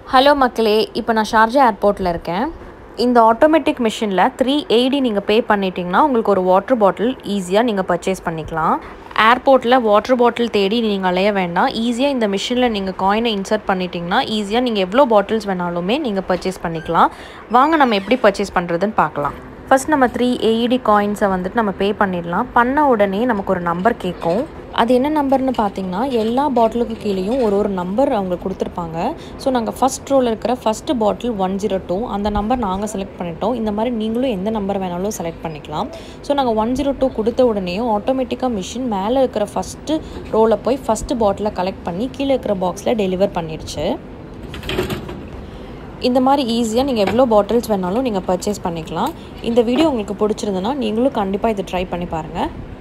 hello மக்களே இப்போ நான் ஷார்ஜா ஏர்போர்ட்டில் இருக்கேன் இந்த ஆட்டோமேட்டிக் மிஷினில் த்ரீ எயிட்டி நீங்கள் பே பண்ணிட்டீங்கன்னா உங்களுக்கு ஒரு வாட்டர் பாட்டில் ஈஸியாக நீங்கள் பர்ச்சேஸ் பண்ணிக்கலாம் ஏர்போர்ட்டில் வாட்டர் பாட்டில் தேடி நீங்கள் அலைய வேண்டாம் ஈஸியாக இந்த மிஷினில் நீங்கள் காயினை இன்சர்ட் பண்ணிட்டீங்கன்னா ஈஸியாக நீங்கள் எவ்வளோ பாட்டில்ஸ் வேணாலுமே நீங்கள் பர்ச்சேஸ் பண்ணிக்கலாம் வாங்க நம்ம எப்படி பர்ச்சேஸ் பண்ணுறதுன்னு பார்க்கலாம் ஃபர்ஸ்ட் நம்ம த்ரீ ஏஇடி காயின்ஸை வந்துட்டு நம்ம பே பண்ணிடலாம் பண்ண உடனே நமக்கு ஒரு நம்பர் கேட்கும் அது என்ன நம்பர்னு பார்த்தீங்கன்னா எல்லா பாட்டிலுக்கு கீழேயும் ஒரு ஒரு நம்பர் அவங்க கொடுத்துருப்பாங்க ஸோ நாங்கள் ஃபஸ்ட் ரோவில் இருக்கிற first bottle one zero two அந்த நம்பர் நாங்கள் செலக்ட் பண்ணிட்டோம் இந்த மாதிரி நீங்களும் எந்த நம்பர் வேணாலும் செலக்ட் பண்ணிக்கலாம் ஸோ நாங்கள் ஒன் ஜீரோ டூ கொடுத்த உடனேயும் ஆட்டோமேட்டிக்காக மிஷின் மேலே இருக்கிற ஃபஸ்ட்டு ரோவில் போய் ஃபஸ்ட்டு பாட்டிலை கலெக்ட் பண்ணி கீழே இருக்கிற பாக்ஸில் டெலிவர் பண்ணிடுச்சு இந்த மாதிரி ஈஸியாக நீங்கள் எவ்வளோ பாட்டில்ஸ் வேணாலும் நீங்கள் பர்ச்சேஸ் பண்ணிக்கலாம் இந்த வீடியோ உங்களுக்கு பிடிச்சிருந்ததுன்னா நீங்களும் கண்டிப்பாக இதை ட்ரை பண்ணி பாருங்கள்